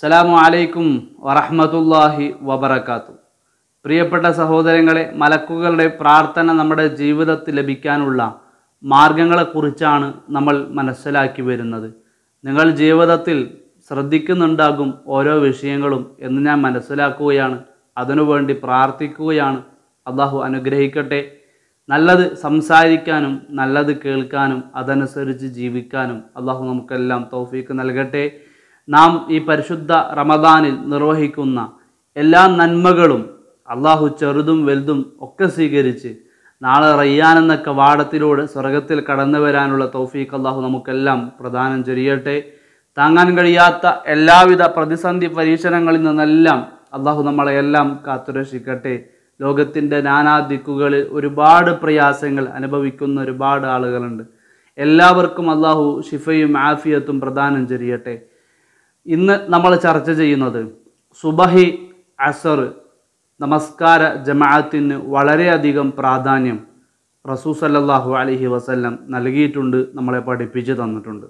അസ്സലാമു അലൈക്കും വറഹ്മത്തുള്ളാഹി വബറകാത്തു പ്രിയപ്പെട്ട സഹോദരങ്ങളെ മലക്കുകളുടെ പ്രാർത്ഥന നമ്മുടെ ജീവിതത്തിൽ ലഭിക്കാനുള്ള മാർഗങ്ങളെക്കുറിച്ചാണ് നമ്മൾ മനസ്സിലാക്കി വരുന്നത് നിങ്ങൾ ജീവിതത്തിൽ ശ്രദ്ധിക്കുന്നുണ്ടാകും ഓരോ വിഷയങ്ങളും എന്ന് ഞാൻ മനസ്സിലാക്കുകയാണ് അതിനുവേണ്ടി പ്രാർത്ഥിക്കുകയാണ് അള്ളാഹു അനുഗ്രഹിക്കട്ടെ നല്ലത് സംസാരിക്കാനും നല്ലത് കേൾക്കാനും അതനുസരിച്ച് ജീവിക്കാനും അള്ളാഹു നമുക്കെല്ലാം തൗഫീക്ക് നൽകട്ടെ നാം ഈ പരിശുദ്ധ റമദാനിൽ നിർവഹിക്കുന്ന എല്ലാ നന്മകളും അള്ളാഹു ചെറുതും വലുതും ഒക്കെ സ്വീകരിച്ച് നാളെ റയ്യാൻ എന്ന കവാടത്തിലൂടെ സ്വർഗത്തിൽ കടന്നു വരാനുള്ള തൗഫീഖ് അള്ളാഹു നമുക്കെല്ലാം പ്രദാനം ചെയ്യട്ടെ താങ്ങാൻ കഴിയാത്ത എല്ലാവിധ പ്രതിസന്ധി പരീക്ഷണങ്ങളിൽ നിന്നെല്ലാം അള്ളാഹു നമ്മളെല്ലാം കാത്തുരക്ഷിക്കട്ടെ ലോകത്തിൻ്റെ നാനാ ദിക്കുകളിൽ ഒരുപാട് പ്രയാസങ്ങൾ അനുഭവിക്കുന്ന ഒരുപാട് ആളുകളുണ്ട് എല്ലാവർക്കും അള്ളാഹു ഷിഫയും ആഫിയത്തും പ്രദാനം ചെയ്യട്ടെ ഇന്ന് നമ്മൾ ചർച്ച ചെയ്യുന്നത് സുബഹി അസർ നമസ്കാര ജമാഅത്തിന് വളരെയധികം പ്രാധാന്യം റസൂ സല്ലല്ലാഹു അലൈഹി വസല്ലം നൽകിയിട്ടുണ്ട് നമ്മളെ പഠിപ്പിച്ചു തന്നിട്ടുണ്ട്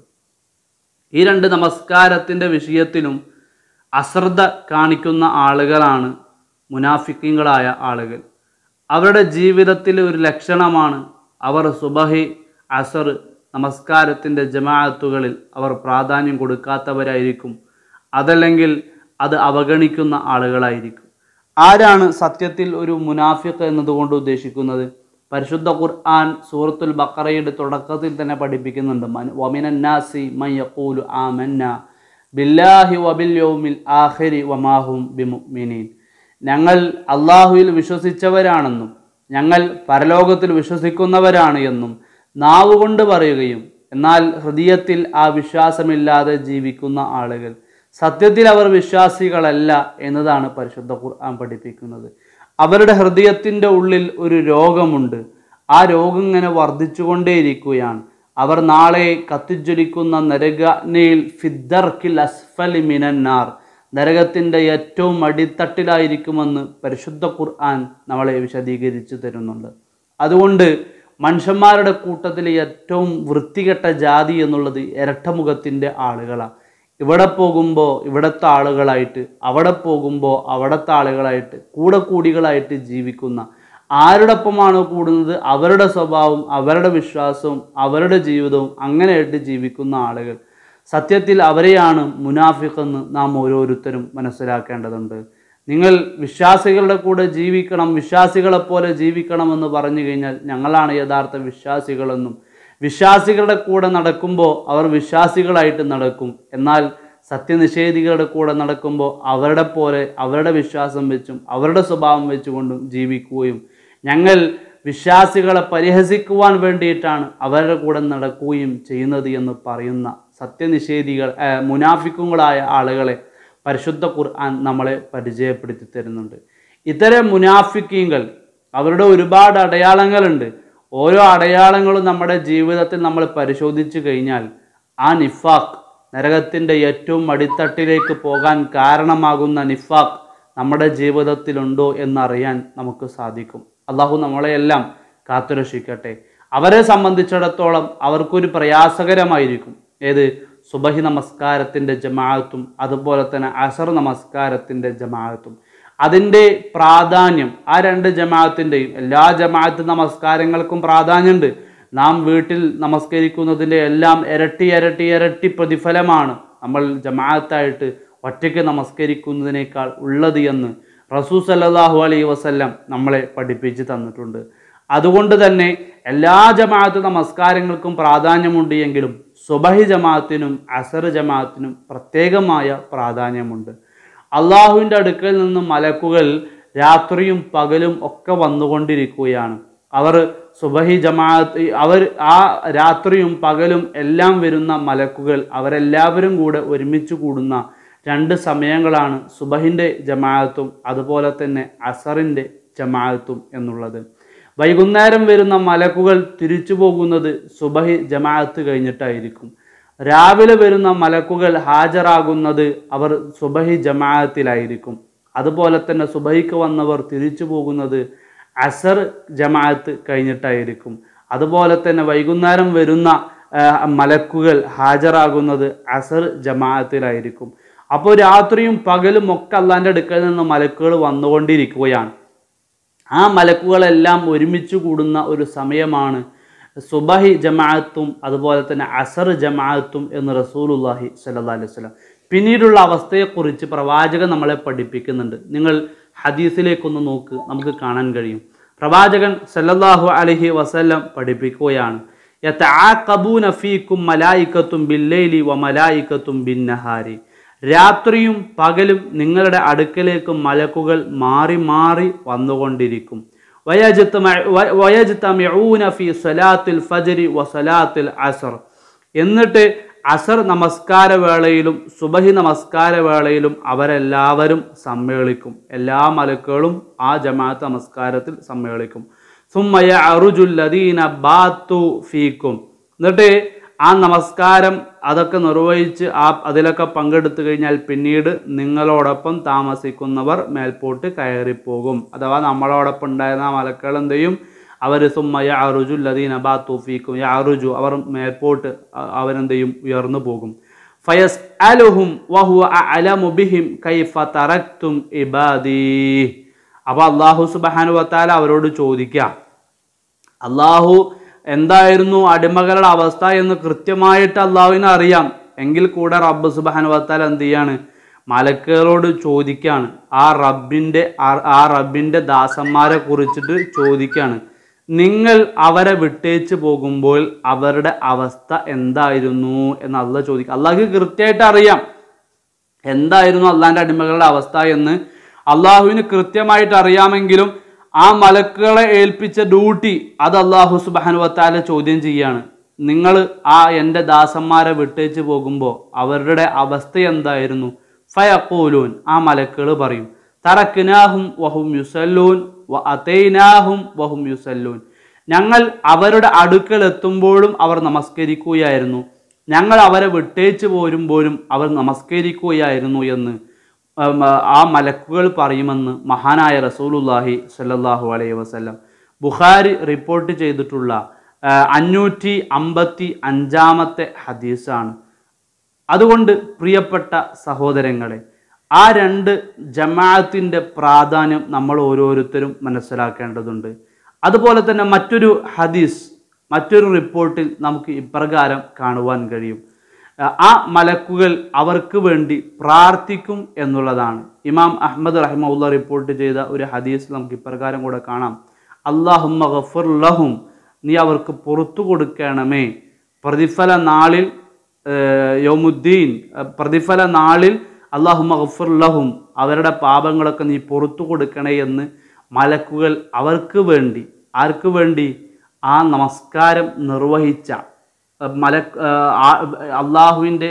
ഈ രണ്ട് നമസ്കാരത്തിൻ്റെ വിഷയത്തിലും അശ്രദ്ധ കാണിക്കുന്ന ആളുകളാണ് മുനാഫിക്കങ്ങളായ ആളുകൾ അവരുടെ ജീവിതത്തിൽ ഒരു ലക്ഷണമാണ് അവർ സുബഹി അസർ നമസ്കാരത്തിൻ്റെ ജമാഅത്തുകളിൽ അവർ പ്രാധാന്യം കൊടുക്കാത്തവരായിരിക്കും അതല്ലെങ്കിൽ അത് അവഗണിക്കുന്ന ആളുകളായിരിക്കും ആരാണ് സത്യത്തിൽ ഒരു മുനാഫിഖ് എന്നതുകൊണ്ട് ഉദ്ദേശിക്കുന്നത് പരിശുദ്ധ ഖുർആൻ സൂറത്തുൽ ബക്കറയുടെ തുടക്കത്തിൽ തന്നെ പഠിപ്പിക്കുന്നുണ്ട് മൻ- വമിനന്നാസി മൻ യഖൂലു ആമന്ന ബില്ലാഹി വബിൽ യൗമിൽ ആഖിരി വമാഹും ബിമുഅ്മിനീൻ ഞങ്ങൾ അള്ളാഹുവിൽ വിശ്വസിച്ചവരാണെന്നും ഞങ്ങൾ പരലോകത്തിൽ വിശ്വസിക്കുന്നവരാണ് എന്നും നാവുകൊണ്ട് പറയുകയും എന്നാൽ ഹൃദയത്തിൽ ആ വിശ്വാസമില്ലാതെ ജീവിക്കുന്ന ആളുകൾ സത്യത്തിൽ അവർ വിശ്വാസികളല്ല എന്നതാണ് പരിശുദ്ധ ഖുർആൻ പഠിപ്പിക്കുന്നത് അവരുടെ ഹൃദയത്തിൻ്റെ ഉള്ളിൽ ഒരു രോഗമുണ്ട് ആ രോഗം ഇങ്ങനെ വർദ്ധിച്ചുകൊണ്ടേയിരിക്കുകയാണ് അവർ നാളെ കത്തിജ്വലിക്കുന്ന നരകനയിൽ ഫിദ്ദർക്കിൽ അസ്ഫലി മിനന്നാർ നരകത്തിൻ്റെ ഏറ്റവും അടിത്തട്ടിലായിരിക്കുമെന്ന് പരിശുദ്ധ ഖുർആൻ നമ്മളെ വിശദീകരിച്ചു തരുന്നുണ്ട് അതുകൊണ്ട് മനുഷ്യന്മാരുടെ കൂട്ടത്തിൽ ഏറ്റവും വൃത്തികെട്ട ജാതി എന്നുള്ളത് ഇരട്ടമുഖത്തിൻ്റെ ആളുകളാണ് ഇവിടെ പോകുമ്പോൾ ഇവിടുത്തെ ആളുകളായിട്ട് അവിടെ പോകുമ്പോൾ അവിടുത്തെ ആളുകളായിട്ട് കൂടെ കൂടികളായിട്ട് ജീവിക്കുന്ന ആരോടൊപ്പമാണോ കൂടുന്നത് അവരുടെ സ്വഭാവം അവരുടെ വിശ്വാസവും അവരുടെ ജീവിതവും അങ്ങനെയായിട്ട് ജീവിക്കുന്ന ആളുകൾ സത്യത്തിൽ അവരെയാണ് മുനാഫിഖെന്ന് നാം ഓരോരുത്തരും മനസ്സിലാക്കേണ്ടതുണ്ട് നിങ്ങൾ വിശ്വാസികളുടെ കൂടെ ജീവിക്കണം വിശ്വാസികളെ പോലെ ജീവിക്കണമെന്ന് പറഞ്ഞു കഴിഞ്ഞാൽ ഞങ്ങളാണ് യഥാർത്ഥ വിശ്വാസികളെന്നും വിശ്വാസികളുടെ കൂടെ നടക്കുമ്പോൾ അവർ വിശ്വാസികളായിട്ട് നടക്കും എന്നാൽ സത്യനിഷേധികളുടെ കൂടെ നടക്കുമ്പോൾ അവരുടെ പോലെ അവരുടെ വിശ്വാസം വെച്ചും അവരുടെ സ്വഭാവം വെച്ചുകൊണ്ടും ജീവിക്കുകയും ഞങ്ങൾ വിശ്വാസികളെ പരിഹസിക്കുവാൻ വേണ്ടിയിട്ടാണ് അവരുടെ കൂടെ നടക്കുകയും ചെയ്യുന്നത് എന്ന് പറയുന്ന സത്യനിഷേധികൾ ആ, മുനാഫിക്കുകളായ ആളുകളെ പരിശുദ്ധ ഖുർആൻ നമ്മളെ പരിചയപ്പെടുത്തി തരുന്നുണ്ട് ഇത്തരം മുനാഫിക്കീങ്ങൾ അവരുടെ ഒരുപാട് അടയാളങ്ങളുണ്ട് ഓരോ അടയാളങ്ങളും നമ്മുടെ ജീവിതത്തിൽ നമ്മൾ പരിശോധിച്ചു കഴിഞ്ഞാൽ ആ നിഫാഖ് നരകത്തിൻ്റെ ഏറ്റവും അടിത്തട്ടിലേക്ക് പോകാൻ കാരണമാകുന്ന നിഫാഖ് നമ്മുടെ ജീവിതത്തിലുണ്ടോ എന്നറിയാൻ നമുക്ക് സാധിക്കും അള്ളാഹു നമ്മളെയെല്ലാം കാത്തുരക്ഷിക്കട്ടെ അവരെ സംബന്ധിച്ചിടത്തോളം അവർക്കൊരു പ്രയാസകരമായിരിക്കും ഏത് സുബഹി നമസ്കാരത്തിൻ്റെ ജമാഅത്തും അതുപോലെ തന്നെ അസർ നമസ്കാരത്തിൻ്റെ ജമാഅത്തും അതിൻ്റെ പ്രാധാന്യം ആ രണ്ട് ജമാഅത്തിൻ്റെയും എല്ലാ ജമാഅത്ത് നമസ്കാരങ്ങൾക്കും പ്രാധാന്യമുണ്ട് നാം വീട്ടിൽ നമസ്കരിക്കുന്നതിൻ്റെ എല്ലാം ഇരട്ടി ഇരട്ടി ഇരട്ടി പ്രതിഫലമാണ് നമ്മൾ ജമാഅത്തായിട്ട് ഒറ്റയ്ക്ക് നമസ്കരിക്കുന്നതിനേക്കാൾ ഉള്ളത് എന്ന് റസൂ സല്ലല്ലാഹു അലൈഹി വസല്ലം നമ്മളെ പഠിപ്പിച്ച് തന്നിട്ടുണ്ട് അതുകൊണ്ട് തന്നെ എല്ലാ ജമാഅത്ത് നമസ്കാരങ്ങൾക്കും പ്രാധാന്യമുണ്ട് എങ്കിലും സുബഹി ജമാഅത്തിനും അസർ ജമാഅത്തിനും പ്രത്യേകമായ പ്രാധാന്യമുണ്ട് അള്ളാഹുവിൻ്റെ അടുക്കൽ നിന്ന് മലക്കുകൾ രാത്രിയും പകലും ഒക്കെ വന്നുകൊണ്ടിരിക്കുകയാണ് അവർ സുബഹി ജമാഅത്ത് അവർ ആ രാത്രിയും പകലും എല്ലാം വരുന്ന മലക്കുകൾ അവരെല്ലാവരും കൂടെ ഒരുമിച്ച് കൂടുന്ന രണ്ട് സമയങ്ങളാണ് സുബഹിൻ്റെ ജമാഅത്തും അതുപോലെ തന്നെ അസറിൻ്റെ ജമാഅത്തും എന്നുള്ളത് വൈകുന്നേരം വരുന്ന മലക്കുകൾ തിരിച്ചു പോകുന്നത് സുബഹി ജമാഅത്ത് കഴിഞ്ഞിട്ടായിരിക്കും രാവിലെ വരുന്ന മലക്കുകൾ ഹാജരാകുന്നത് അവർ സുബഹി ജമാഅത്തിലായിരിക്കും അതുപോലെ തന്നെ സുബഹിക്ക് വന്നവർ തിരിച്ചു പോകുന്നത് അസർ ജമാഅത്ത് കഴിഞ്ഞിട്ടായിരിക്കും അതുപോലെ തന്നെ വൈകുന്നേരം വരുന്ന ആ, മലക്കുകൾ ഹാജരാകുന്നത് അസർ ജമാഅത്തിലായിരിക്കും അപ്പോൾ രാത്രിയും പകലും ഒക്കെ അള്ളാൻ്റെ അടുക്കൽ നിന്ന് മലക്കുകൾ വന്നുകൊണ്ടിരിക്കുകയാണ് ആ മലക്കുകളെല്ലാം ഒരുമിച്ച് കൂടുന്ന ഒരു സമയമാണ് സുബഹി ജമാഅത്തും അതുപോലെ തന്നെ അസർ ജമാഅത്തും എന്ന് റസൂലുല്ലാഹി സല്ലല്ലാഹു അലൈഹി വസല്ലം പിന്നീടുള്ള അവസ്ഥയെക്കുറിച്ച് പ്രവാചകൻ നമ്മളെ പഠിപ്പിക്കുന്നുണ്ട് നിങ്ങൾ ഹദീസിലേക്കൊന്ന് നോക്ക് നമുക്ക് കാണാൻ കഴിയും പ്രവാചകൻ സല്ലല്ലാഹു അലൈഹി വസല്ലം പഠിപ്പിക്കുകയാണ് യതആഖബൂന ഫീക്കും മലായികത്തും ബില്ലൈലി വ മലായികത്തും ബിന്നഹാരി രാത്രിയും പകലും നിങ്ങളുടെ അടുക്കലേക്ക് മലക്കുകൾ മാറി മാറി വന്നുകൊണ്ടിരിക്കും വയജ്തമ- വ- വയജ്തമിഊന ഫി സ്വലാത്തിൽ ഫജ്രി വ സ്വലാത്തിൽ അസർ എന്നിട്ട് അസർ നമസ്കാര വേളയിലും സുബഹി നമസ്കാര വേളയിലും അവരെല്ലാവരും സമ്മേളിക്കും എല്ലാ മലക്കുകളും ആ ജമാഅത്ത് നമസ്കാരത്തിൽ സമ്മേളിക്കും സുമ്മയ അറുജുല്ലദീന ബാത്തു ഫീക്കും എന്നിട്ട് ആ നമസ്കാരം അതൊക്കെ നിർവഹിച്ച് ആ അതിലൊക്കെ പങ്കെടുത്തു കഴിഞ്ഞാൽ പിന്നീട് നിങ്ങളോടൊപ്പം താമസിക്കുന്നവർ മേൽപോട്ട് കയറിപ്പോകും അഥവാ നമ്മളോടൊപ്പം ഉണ്ടായിരുന്ന ആ മലക്കൾ എന്ത് ചെയ്യും അവർ സുമ്മ യാറുജു ലദീന ബാത്തു ഫീക്കും യാറുജു അവർ മേൽപോട്ട് അ- അവരെന്ത് ചെയ്യും ഉയർന്നു പോകും ഫയസ് അലുഹും വഹു അലമു ബിഹിം കൈഫ തറക്തും ഇബാദീ അപ്പോൾ അള്ളാഹു സുബാനു വത്താല അവരോട് ചോദിക്കാം അള്ളാഹു എന്തായിരുന്നു അടിമകളുടെ അവസ്ഥ എന്ന് കൃത്യമായിട്ട് അള്ളാഹുവിന് അറിയാം എങ്കിൽ കൂടെ റബ്ബ് സുബാനു വത്താല എന്ത് ചെയ്യാണ് മലക്കുകളോട് ചോദിക്കാണ് ആ റബ്ബിൻ്റെ ആ- ആ റബ്ബിൻ്റെ ദാസന്മാരെ കുറിച്ചിട്ട് ചോദിക്കാണ് നിങ്ങൾ അവരെ വിട്ടേച്ച് പോകുമ്പോൾ അവരുടെ അവസ്ഥ എന്തായിരുന്നു എന്ന് അള്ളാഹ് ചോദിക്കുക അള്ളാഹ്ക്ക് കൃത്യമായിട്ട് അറിയാം എന്തായിരുന്നു അള്ളാഹിൻ്റെ അടിമകളുടെ അവസ്ഥ എന്ന് അള്ളാഹുവിന് കൃത്യമായിട്ട് അറിയാമെങ്കിലും ആ മലക്കുകളെ ഏൽപ്പിച്ച ഡ്യൂട്ടി അത് അള്ളാഹു സുബാനു വത്താല ചോദ്യം ചെയ്യാണ് നിങ്ങൾ ആ എൻ്റെ ദാസന്മാരെ വിട്ടേച്ച് പോകുമ്പോൾ അവരുടെ അവസ്ഥ എന്തായിരുന്നു ഫയക്കൂലൂൻ ആ മലക്കുകൾ പറയും തറക്കിനാഹും വഹും യുസല്ലൂൻ വ അതൈനാഹും വഹും യുസല്ലൂൻ ഞങ്ങൾ അവരുടെ അടുക്കൽ എത്തുമ്പോഴും അവർ നമസ്കരിക്കുകയായിരുന്നു ഞങ്ങൾ അവരെ വിട്ടേച്ച് പോരുമ്പോഴും അവർ നമസ്കരിക്കുകയായിരുന്നു എന്ന് ഉം, ആ മലക്കുകൾ പറയുമെന്ന് മഹാനായ റസൂലുല്ലാഹി സല്ലല്ലാഹു അലൈഹി വസല്ലം ബുഖാരി റിപ്പോർട്ട് ചെയ്തിട്ടുള്ള ആ, അഞ്ഞൂറ്റി അമ്പത്തി അഞ്ചാമത്തെ ഹദീസാണ് അതുകൊണ്ട് പ്രിയപ്പെട്ട സഹോദരങ്ങളെ ആ രണ്ട് ജമാഅത്തിൻ്റെ പ്രാധാന്യം നമ്മൾ ഓരോരുത്തരും മനസ്സിലാക്കേണ്ടതുണ്ട് അതുപോലെ തന്നെ മറ്റൊരു ഹദീസ് മറ്റൊരു റിപ്പോർട്ടിൽ നമുക്ക് ഇപ്രകാരം കാണുവാൻ കഴിയും ആ- ആ മലക്കുകൾ അവർക്ക് വേണ്ടി പ്രാർത്ഥിക്കും എന്നുള്ളതാണ് ഇമാം അഹമ്മദ് റഹിമുള്ള റിപ്പോർട്ട് ചെയ്ത ഒരു ഹദീസ് നമുക്ക് ഇപ്രകാരം കൂടെ കാണാം അള്ളാഹുമ്മ ഗഫുർ ലഹും നീ അവർക്ക് പുറത്തു കൊടുക്കണമേ പ്രതിഫല നാളിൽ ഏഹ്, യൗമുദ്ദീൻ ഏഹ്, പ്രതിഫല നാളിൽ അള്ളാഹു മഹഫുർ ലഹും അവരുടെ പാപങ്ങളൊക്കെ നീ പുറത്തു കൊടുക്കണേ എന്ന് മലക്കുകൾ അവർക്ക് വേണ്ടി ആർക്ക് വേണ്ടി ആ നമസ്കാരം നിർവഹിച്ച ഏഹ്, മല അള്ളാഹുവിൻ്റെ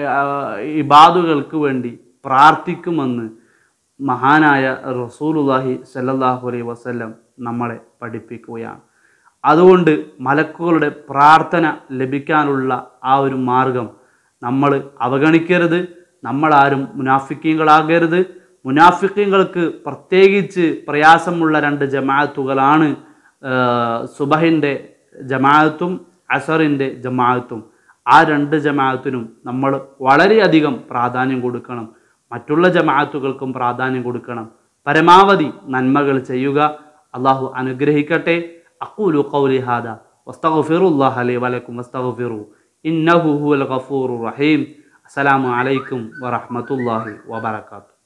ഇബാദുകൾക്ക് വേണ്ടി പ്രാർത്ഥിക്കുമെന്ന് മഹാനായ റസൂലുല്ലാഹി സല്ലല്ലാഹു അലൈഹി വസല്ലം നമ്മളെ പഠിപ്പിക്കുകയാണ് അതുകൊണ്ട് മലക്കുകളുടെ പ്രാർത്ഥന ലഭിക്കാനുള്ള ആ ഒരു മാർഗം നമ്മൾ അവഗണിക്കരുത് നമ്മളാരും മുനാഫിക്കീങ്ങളാകരുത് മുനാഫിക്കീങ്ങൾക്ക് പ്രത്യേകിച്ച് പ്രയാസമുള്ള രണ്ട് ജമാഅത്തുകളാണ് സുബഹിൻ്റെ ജമാഅത്തും അസറിൻ്റെ ജമാഅത്തും ആ രണ്ട് ജമാഅത്തിനും നമ്മൾ വളരെയധികം പ്രാധാന്യം കൊടുക്കണം മറ്റുള്ള ജമാഅത്തുകൾക്കും പ്രാധാന്യം കൊടുക്കണം പരമാവധി നന്മകൾ ചെയ്യുക അള്ളാഹു അനുഗ്രഹിക്കട്ടെ അക്കൂലു ഖൗലി ഹാദ വസ്തഗ്ഫിറുല്ലാഹ ലി വലക്കും വസ്തഗ്ഫിറു ഇന്നഹു ഹുവൽ ഗഫൂറുർ റഹീം അസ്സലാമു അലൈക്കും വറഹ്മത്തുള്ളാഹി വബറകാതുഹു